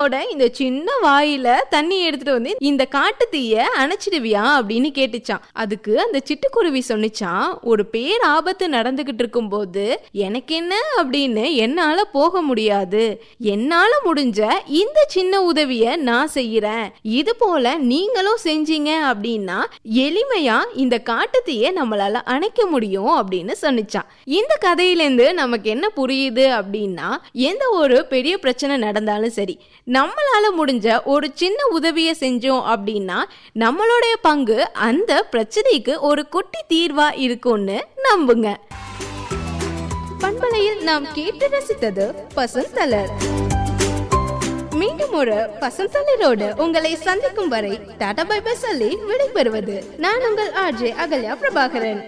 உன்னோட இந்த சின்ன வாயில தண்ணி எடுத்துட்டு வந்து இந்த காட்டு தீய அணைச்சிடுவியா அப்படின்னு கேட்டுச்சான் அதுக்கு அந்த சிட்டுக்குருவி சொன்னிச்சான் ஒரு பேர் ஆபத்து நடந்துகிட்டு இருக்கும்போது எனக்கு என்ன அப்படின்னு என்னால போக முடியாது என்னால முடிஞ்ச இந்த சின்ன உதவிய நான் செய்யறேன் இது போல நீங்களும் செஞ்சீங்க அப்படின்னா எளிமையா இந்த காட்டுத்தீய நம்மளால அணைக்க முடியும் அப்படின்னு சொன்னிச்சான் இந்த கதையிலேருந்து நமக்கு என்ன புரியுது அப்படின்னா எந்த ஒரு பெரிய பிரச்சனை நடந்தாலும் சரி நம்மளால முடிஞ்ச ஒரு சின்ன உதவியை செஞ்சோம் அப்படின்னா நம்மளுடைய பங்கு அந்த பிரச்சனைக்கு ஒரு குட்டி தீர்வா இருக்கும்னு நம்புங்க பண்பலையில் நாம் கேட்டு ரசித்தது பசுந்தலர் மீண்டும் ஒரு பசுந்தலரோடு உங்களை சந்திக்கும் வரை டாடா பை பை சொல்லி விடைபெறுவது நான் உங்கள் ஆர்ஜே அகல்யா பிரபாகரன்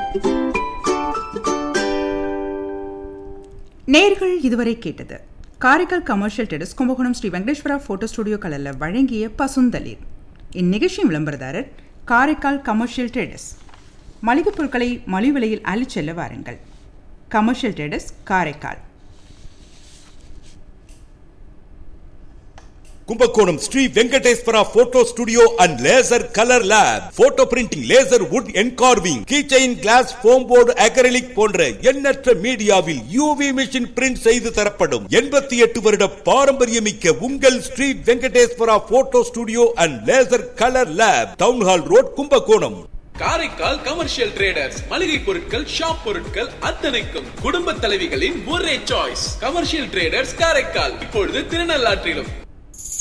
நேர்கள் இதுவரை கேட்டது காரைக்கால் கமர்ஷியல் டெடஸ் கும்பகோணம் ஸ்ரீ வெங்கடேஸ்வரா போட்டோ ஸ்டுடியோ கலரில் வழங்கிய பசுந்தளிர் இந்நிகழ்ச்சியின் விளம்பரதாரர் காரைக்கால் கமர்ஷியல் ட்ரேடர்ஸ் மளிகைப் பொருட்களை மலிவு விலையில் அள்ளிச் செல்ல வாருங்கள் commercial traders Karaikal Kumbakonam Sri Venkateswara photo studio and laser colour lab photo printing laser wood engraving keychain glass foam board acrylic போன்ற எண்ணற்ற மீடியாவில் யூவி மிஷின் பிரிண்ட் செய்து தரப்படும் எண்பத்தி எட்டு வருட பாரம்பரியமிக்க உங்கள் Sri Venkateswara photo studio and laser colour lab town hall road Kumbakonam Karaikal commercial traders மளிகை பொருட்கள் ஷாப் பொருட்கள் அத்தனைக்கும் குடும்ப தலைவிகளின் ஒரே சாய்ஸ் கமர்ஷியல் ட்ரேடர்ஸ் காரைக்கால் இப்பொழுது திருநள்ளாற்றிலும்